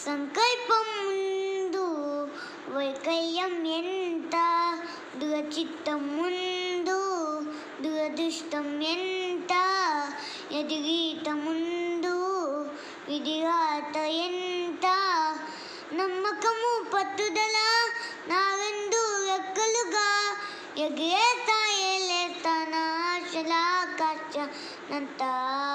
సంకల్పం ముందు వైకల్యం ఎంత దురచిత్తం ముందు దురదృష్టం ఎంత ఎదిగీత ముందు విధిరాత ఎంత నమ్మకము పట్టుదల నా రెండు రెక్కలుగా ఎగిరేస్తా ఏలేస్తా నా ఆశలాకాశనంతా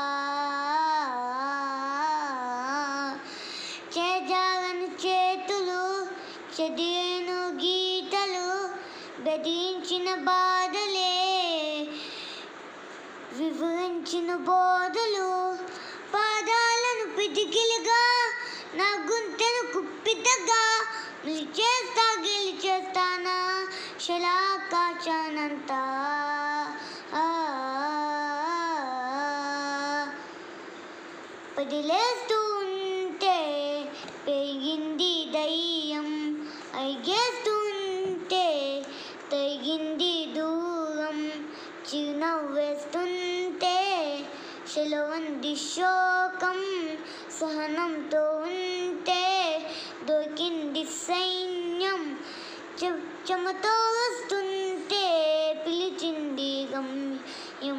చేజాలను చేతులు చెదిరేను గీతలు బెదిరించిన బాధలే వివరించిన బోధలు పాదాలను పిటికిలుగా నా గుంటెను కుప్పితగా నిలిచేస్తా గెలిచేస్తానా శలాకాశానంతా ఆ, వదిలేస్తూ ఉంటే పెరిగింది దయ్యం అడిగేస్తూ ఉంటే తరిగింది దూరం చిరునవ్వేస్తుంటే సెలవంది శోకం సహనంతో ఉంటే దొరికింది సైన్యం చె- చెమతో వస్తుంటే పిలిచింది గమ్యం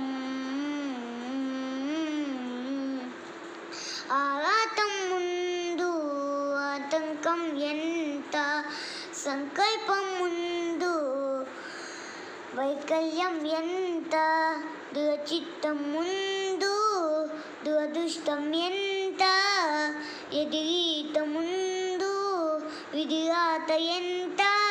ఆరాటం ముందు ఆతంకం ఎంత సంకల్పం ముందు వైకల్యం ఎంత దురచిత్తం ముందు దురదృష్టం ఎంత ఎదిరీత ముందు విధిరాత ఎంత